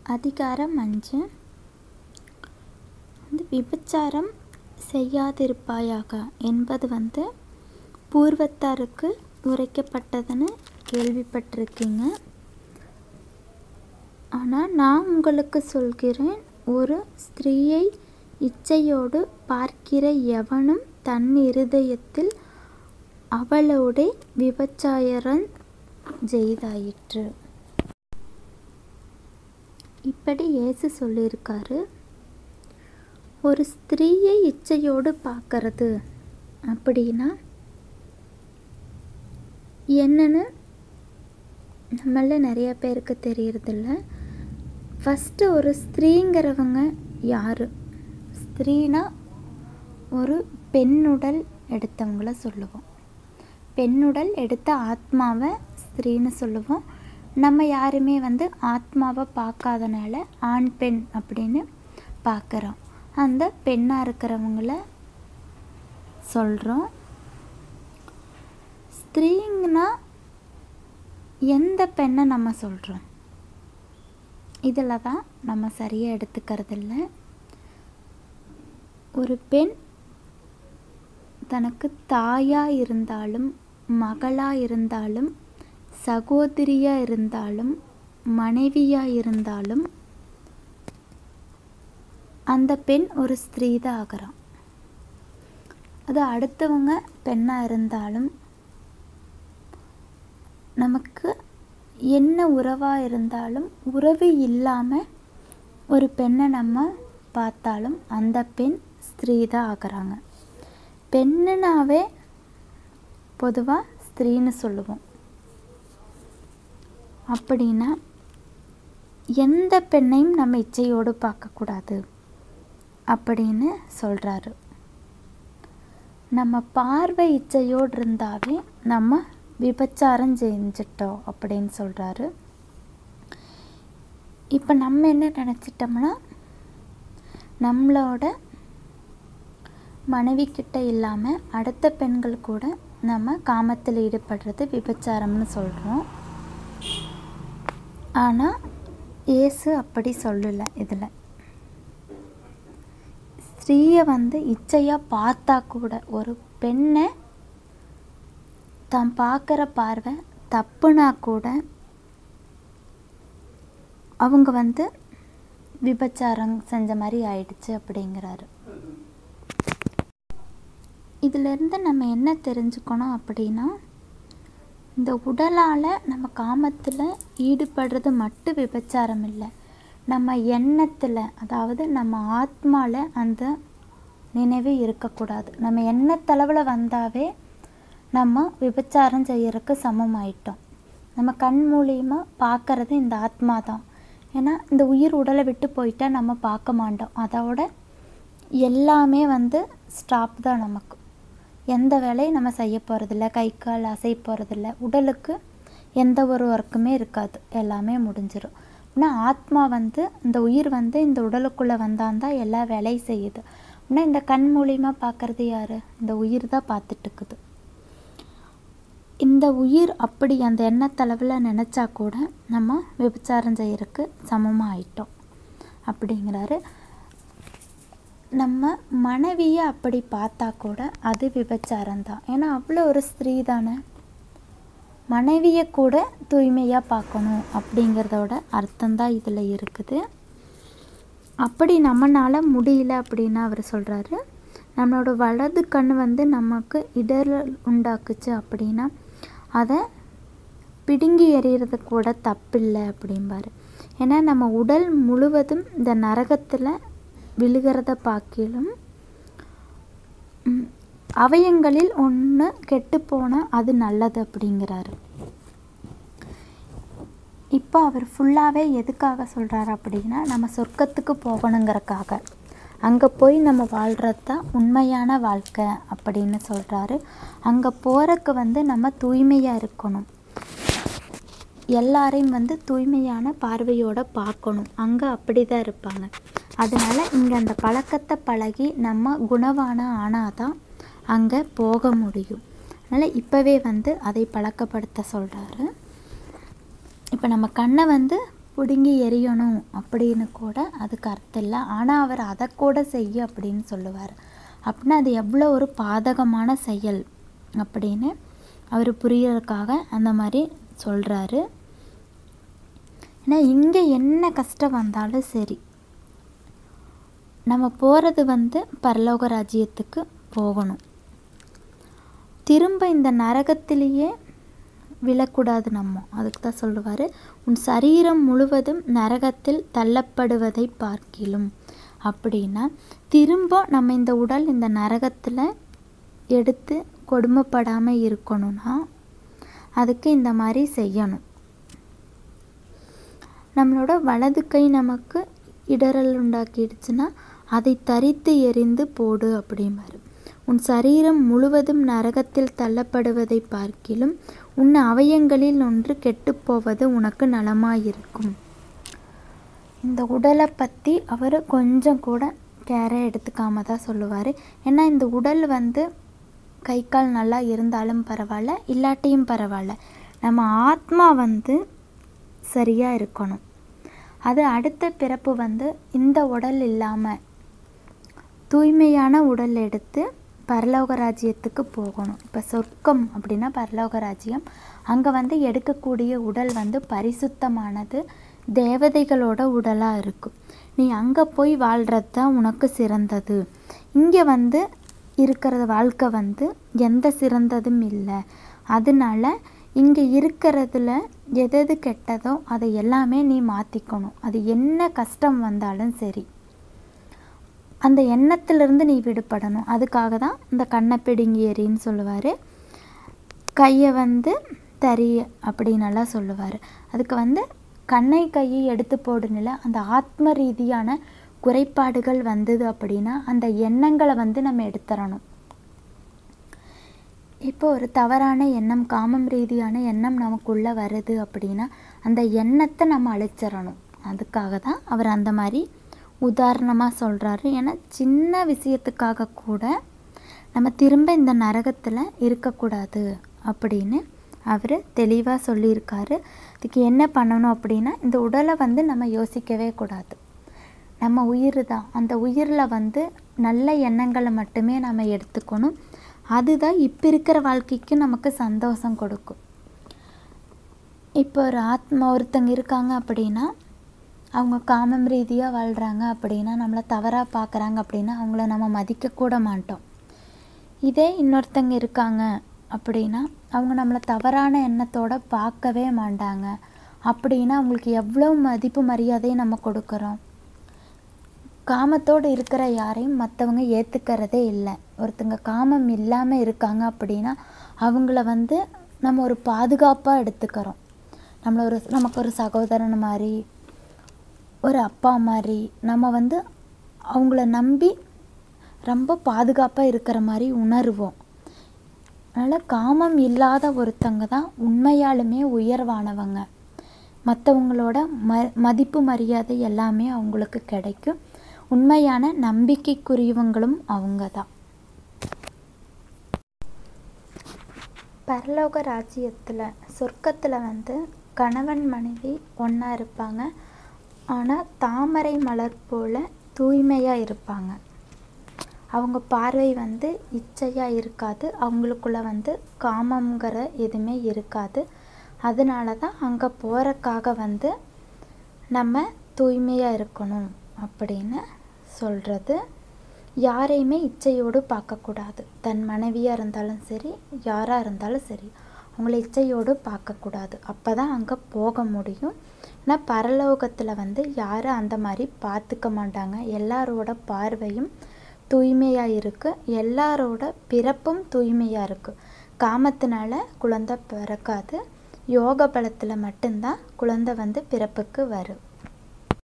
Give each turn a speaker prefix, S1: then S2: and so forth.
S1: அதிகாரம் அஞ்சு வந்து விபச்சாரம் செய்யாதிருப்பாயாக என்பது வந்து பூர்வத்தாருக்கு உரைக்கப்பட்டதுன்னு கேள்விப்பட்டிருக்கீங்க ஆனால் நான் உங்களுக்கு சொல்கிறேன் ஒரு ஸ்திரீயை இச்சையோடு பார்க்கிற எவனும் தன் இருதயத்தில் அவளோடே விபச்சாரம் செய்தாயிற்று இப்படி இயேசு சொல்லியிருக்காரு ஒரு ஸ்திரீயை இச்சையோடு பார்க்கறது அப்படின்னா என்னன்னு நம்மள நிறைய பேருக்கு தெரியறதில்ல ஃபஸ்ட்டு ஒரு ஸ்திரீங்கிறவங்க யார் ஸ்திரீனா ஒரு பெண்ணுடல் எடுத்தவங்கள சொல்லுவோம் பெண்ணுடல் எடுத்த ஆத்மாவை ஸ்திரீன்னு சொல்லுவோம் நம்ம யாருமே வந்து ஆத்மாவை பார்க்காதனால ஆண் பெண் அப்படின்னு பார்க்குறோம் அந்த பெண்ணாக இருக்கிறவங்கள சொல்கிறோம் ஸ்திரீங்கன்னா எந்த பெண்ணை நம்ம சொல்கிறோம் இதில் தான் நம்ம சரியாக எடுத்துக்கிறதில்ல ஒரு பெண் தனக்கு தாயாக இருந்தாலும் மகளாக இருந்தாலும் சகோதரியாக இருந்தாலும் மனைவியாக இருந்தாலும் அந்த பெண் ஒரு ஸ்திரீ தான் ஆகிறான் அது அடுத்தவங்க பெண்ணாக இருந்தாலும் நமக்கு என்ன உறவாக இருந்தாலும் உறவு இல்லாமல் ஒரு பெண்ணை நம்ம பார்த்தாலும் அந்த பெண் ஸ்திரீ தான் ஆகிறாங்க பெண்ணுனாவே பொதுவாக ஸ்திரீன்னு சொல்லுவோம் அப்படின்னா எந்த பெண்ணையும் நம்ம இச்சையோடு பார்க்கக்கூடாது அப்படின்னு சொல்கிறாரு நம்ம பார்வை இச்சையோடு இருந்தாவே நம்ம விபச்சாரம் செஞ்சிட்டோம் அப்படின்னு சொல்கிறாரு இப்போ நம்ம என்ன நினச்சிட்டோம்னா நம்மளோட மனைவி கிட்ட இல்லாமல் அடுத்த பெண்கள் கூட நம்ம காமத்தில் ஈடுபடுறது விபச்சாரம்னு சொல்கிறோம் ஆனால் இயேசு அப்படி சொல்லலை இதில் ஸ்திரீயை வந்து இச்சையாக பார்த்தா கூட ஒரு பெண்ணை தான் பார்க்குற பார்வை தப்புனா கூட அவங்க வந்து விபச்சாரம் செஞ்ச மாதிரி ஆயிடுச்சு அப்படிங்கிறாரு இதிலிருந்து நம்ம என்ன தெரிஞ்சுக்கணும் அப்படின்னா இந்த உடலால் நம்ம காமத்தில் ஈடுபடுறது மட்டும் விபச்சாரம் இல்லை நம்ம எண்ணத்தில் அதாவது நம்ம ஆத்மாவில் அந்த நினைவு இருக்கக்கூடாது நம்ம எண்ணத்தளவில் வந்தாவே நம்ம விபச்சாரம் செய்யறதுக்கு சமமாயிட்டோம் நம்ம கண் மூலியமாக பார்க்கறது இந்த ஆத்மா தான் ஏன்னா இந்த உயிர் உடலை விட்டு போயிட்டா நம்ம பார்க்க மாட்டோம் அதோட எல்லாமே வந்து ஸ்டாப் தான் நமக்கு எந்த வேலையும் நம்ம செய்ய போகிறதில்ல கை கால் அசை போகிறதில்ல உடலுக்கு எந்த ஒரு ஒர்க்குமே இருக்காது எல்லாமே முடிஞ்சிடும் ஆனால் ஆத்மா வந்து இந்த உயிர் வந்து இந்த உடலுக்குள்ளே வந்தாந்தான் எல்லா வேலையும் செய்யுது ஆனால் இந்த கண் மூலியமாக பார்க்குறது யார் இந்த உயிர் தான் பார்த்துட்டு இருக்குது இந்த உயிர் அப்படி அந்த எண்ணத்தளவில் நினச்சா கூட நம்ம விபச்சாரம் செய்யறதுக்கு சமமாக ஆயிட்டோம் அப்படிங்கிறாரு நம்ம மனைவியை அப்படி பார்த்தா கூட அது விபச்சாரம் தான் ஏன்னா அவ்வளோ ஒரு ஸ்திரீ தானே மனைவியை கூட தூய்மையாக பார்க்கணும் அப்படிங்கிறதோட அர்த்தம்தான் இதில் இருக்குது அப்படி நம்மளால் முடியல அப்படின்னு அவர் சொல்கிறாரு நம்மளோட வலது கண் வந்து நமக்கு இடரல் உண்டாக்குச்சு அப்படின்னா அதை பிடுங்கி எறிகிறது கூட தப்பில்லை அப்படிம்பாரு ஏன்னா நம்ம உடல் முழுவதும் இந்த நரகத்தில் விழுகிறத பார்க்கிலும் அவயங்களில் ஒன்று கெட்டுப்போனால் அது நல்லது அப்படிங்கிறாரு இப்போ அவர் ஃபுல்லாகவே எதுக்காக சொல்கிறாரு அப்படின்னா நம்ம சொர்க்கத்துக்கு போகணுங்கிறக்காக அங்கே போய் நம்ம வாழ்கிறது தான் உண்மையான வாழ்க்கை அப்படின்னு சொல்கிறாரு அங்கே போகிறக்கு வந்து நம்ம தூய்மையாக இருக்கணும் எல்லாரையும் வந்து தூய்மையான பார்வையோடு பார்க்கணும் அங்கே அப்படி தான் இருப்பாங்க அதனால் இங்கே அந்த பழக்கத்தை பழகி நம்ம குணவான ஆனால் தான் அங்கே போக முடியும் அதனால் இப்போவே வந்து அதை பழக்கப்படுத்த சொல்கிறாரு இப்போ நம்ம கண்ணை வந்து பிடுங்கி எறியணும் அப்படின்னு கூட அதுக்கு அர்த்தம் இல்லை ஆனால் அவர் அதை கூட செய்ய அப்படின்னு சொல்லுவார் அப்படின்னா அது எவ்வளோ ஒரு பாதகமான செயல் அப்படின்னு அவர் புரியறதுக்காக அந்த மாதிரி சொல்கிறாரு ஏன்னா இங்கே என்ன கஷ்டம் வந்தாலும் சரி நம்ம போகிறது வந்து பரலோக ராஜ்யத்துக்கு போகணும் திரும்ப இந்த நரகத்திலேயே விழக்கூடாது நம்ம அதுக்கு தான் சொல்லுவார் உன் சரீரம் முழுவதும் நரகத்தில் தள்ளப்படுவதை பார்க்கிலும் அப்படின்னா திரும்ப நம்ம இந்த உடல் இந்த நரகத்தில் எடுத்து கொடுமைப்படாமல் இருக்கணும்னா அதுக்கு இந்த மாதிரி செய்யணும் நம்மளோட வலது கை நமக்கு இடரல் உண்டாக்கிடுச்சுன்னா அதை தரித்து எறிந்து போடு அப்படிம்பாரு உன் சரீரம் முழுவதும் நரகத்தில் தள்ளப்படுவதை பார்க்கிலும் உன் அவயங்களில் ஒன்று கெட்டுப்போவது உனக்கு நலமாயிருக்கும் இந்த உடலை பற்றி அவர் கொஞ்சம் கூட கேரே எடுத்துக்காம தான் சொல்லுவார் ஏன்னா இந்த உடல் வந்து கை கால் நல்லா இருந்தாலும் பரவாயில்ல இல்லாட்டியும் பரவாயில்ல நம்ம ஆத்மா வந்து சரியாக இருக்கணும் அது அடுத்த பிறப்பு வந்து இந்த உடல் இல்லாமல் தூய்மையான உடல் எடுத்து பரலோக ராஜ்யத்துக்கு போகணும் இப்போ சொர்க்கம் அப்படின்னா பரலோக ராஜ்யம் அங்கே வந்து எடுக்கக்கூடிய உடல் வந்து பரிசுத்தமானது தேவதைகளோட உடலாக இருக்கும் நீ அங்கே போய் வாழ்கிறது தான் உனக்கு சிறந்தது இங்கே வந்து இருக்கிற வாழ்க்கை வந்து எந்த சிறந்ததும் இல்லை அதனால இங்கே இருக்கிறதுல எது எது கெட்டதோ அதை எல்லாமே நீ மாற்றிக்கணும் அது என்ன கஷ்டம் வந்தாலும் சரி அந்த எண்ணத்திலிருந்து நீ விடுபடணும் அதுக்காக தான் இந்த கண்ணை பிடுங்கி எறின்னு சொல்லுவார் கையை வந்து தறி அப்படின்னெல்லாம் சொல்லுவார் அதுக்கு வந்து கண்ணை கையை எடுத்து போடுனில அந்த ஆத்ம ரீதியான குறைபாடுகள் வந்தது அப்படின்னா அந்த எண்ணங்களை வந்து நம்ம எடுத்துறணும் இப்போ ஒரு தவறான எண்ணம் காமம் ரீதியான எண்ணம் நமக்குள்ளே வருது அப்படின்னா அந்த எண்ணத்தை நம்ம அழிச்சிடணும் அதுக்காக தான் அவர் அந்த மாதிரி உதாரணமாக சொல்கிறாரு ஏன்னா சின்ன விஷயத்துக்காக கூட நம்ம திரும்ப இந்த நரகத்தில் இருக்கக்கூடாது அப்படின்னு அவர் தெளிவாக சொல்லியிருக்காரு அதுக்கு என்ன பண்ணணும் அப்படின்னா இந்த உடலை வந்து நம்ம யோசிக்கவே கூடாது நம்ம உயிர் தான் அந்த உயிரில் வந்து நல்ல எண்ணங்களை மட்டுமே நம்ம எடுத்துக்கணும் அதுதான் இப்போ இருக்கிற வாழ்க்கைக்கு நமக்கு சந்தோஷம் கொடுக்கும் இப்போ ஒரு ஆத்மா ஒருத்தங்க இருக்காங்க அப்படின்னா அவங்க காமம் ரீதியாக வாழ்கிறாங்க அப்படின்னா நம்மளை தவறாக பார்க்குறாங்க அப்படின்னா அவங்கள நம்ம மதிக்கக்கூட மாட்டோம் இதே இன்னொருத்தங்க இருக்காங்க அப்படின்னா அவங்க நம்மளை தவறான எண்ணத்தோட பார்க்கவே மாட்டாங்க அப்படின்னா அவங்களுக்கு எவ்வளோ மதிப்பு மரியாதையை நம்ம கொடுக்குறோம் காமத்தோடு இருக்கிற யாரையும் மற்றவங்க ஏற்றுக்கிறதே இல்லை ஒருத்தங்க காமம் இல்லாமல் இருக்காங்க அப்படின்னா அவங்கள வந்து நம்ம ஒரு பாதுகாப்பாக எடுத்துக்கிறோம் நம்மளை ஒரு நமக்கு ஒரு சகோதரன் மாதிரி ஒரு அப்பா மாதிரி நம்ம வந்து அவங்கள நம்பி ரொம்ப பாதுகாப்பாக இருக்கிற மாதிரி உணர்வோம் அதனால் காமம் இல்லாத ஒருத்தங்க தான் உண்மையாலுமே உயர்வானவங்க மற்றவங்களோட ம மதிப்பு மரியாதை எல்லாமே அவங்களுக்கு கிடைக்கும் உண்மையான நம்பிக்கைக்குரியவங்களும் அவங்க தான் பரலோக ராஜ்யத்தில் சொர்க்கத்தில் வந்து கணவன் மனைவி ஒன்றா இருப்பாங்க ஆனால் தாமரை மலர் போல் தூய்மையாக இருப்பாங்க அவங்க பார்வை வந்து இச்சையாக இருக்காது அவங்களுக்குள்ள வந்து காமங்கிற எதுவுமே இருக்காது அதனால தான் அங்கே போகிறக்காக வந்து நம்ம தூய்மையாக இருக்கணும் அப்படின்னு சொல்கிறது யாரையுமே இச்சையோடு பார்க்கக்கூடாது தன் மனைவியாக இருந்தாலும் சரி யாராக இருந்தாலும் சரி அவங்கள இச்சையோடு பார்க்கக்கூடாது அப்போ தான் அங்கே போக முடியும் ஆனால் பரலோகத்தில் வந்து யாரும் அந்த மாதிரி பார்த்துக்க மாட்டாங்க எல்லாரோட பார்வையும் தூய்மையாக இருக்குது எல்லாரோட பிறப்பும் தூய்மையாக இருக்குது காமத்தினால குழந்தை பிறக்காது யோக பலத்தில் மட்டும்தான் குழந்தை வந்து பிறப்புக்கு வரும்